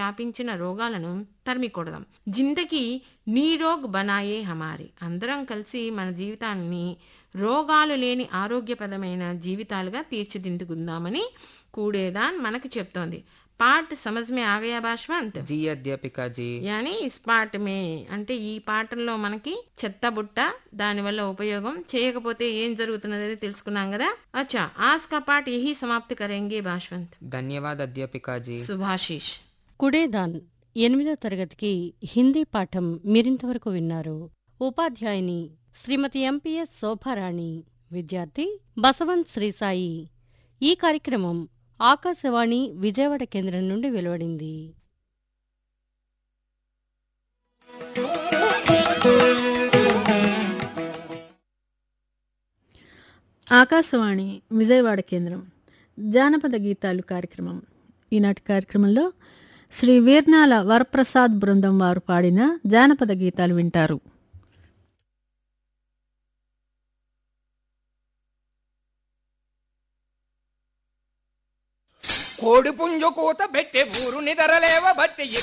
వ్యాపించిన రోగాలను తరిమికొడదాం జిందగీ నీరోగ్ బనాయే హమారి అందరం కలిసి మన జీవితాన్ని రోగాలు లేని ఆరోగ్యప్రదమైన జీవితాలుగా తీర్చిదిద్దుకుందామని కూడేదాన్ మనకి చెప్తోంది పాట సమజ్ మే ఆగయా భాష్వంత్ जी अध्यापिका जी యాని ఇస్ పాట మే అంటే ఈ పాఠంలో మనకి చెత్త బుట్ట దానివల్ల ఉపయోగం చేయకపోతే ఏం జరుగుతున్నది తెలుసుకున్నాం కదా అచ్చా ఆజ్ కా పాఠ యహీ సమాప్తి కరేంగే భాష్వంత్ धन्यवाद अध्यापिका जी సుభాషిష్ కుడేదాన్ ఎనిమిదో తరగతికి హిందీ పాఠం మీరింతవరకు విన్నారు ఉపాధ్యాయుని శ్రీమతి ఎంపీఎస్ శోభారాణి విద్యార్థి బసవంత్ శ్రీసాయి ఈ కార్యక్రమం ఆకాశవాణి విజయవాడ కేంద్రం నుండి వెలువడింది ఆకాశవాణి విజయవాడ కేంద్రం జానపద గీతాలు కార్యక్రమం ఈనాటి కార్యక్రమంలో శ్రీ వీర్నాల వరప్రసాద్ బృందం వారు పాడిన జానపద గీతాలు వింటారు కోడి పుంజు కూత పెట్టే ఊరు నిదరలేవ బట్టి